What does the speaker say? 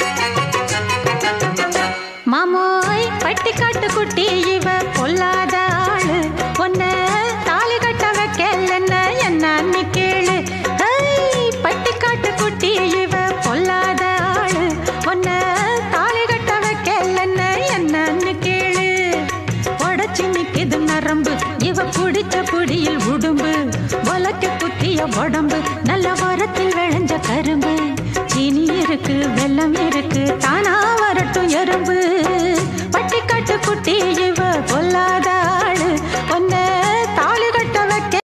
மாமோய் பட்டிக்காட்டு குட்டி இவ பொல்லாத ஆளு ஒன்ன தாலி கட்ட வைக்கலன்னு என்னன்னு கேளு ஐய், பட்டிக்காட்டு குட்டி இவ பொல்லாத ஆளு ஒன்ன தாலி கட்ட வைக்கலன்னு என்னன்னு கேளு உடச்சி நிக்குது நரம்பு இவ புடிச்ச புடியில் உடும்பு வலக்க குத்திய உடம்பு நல்ல வரத்தில் விளைஞ்ச கரும்பு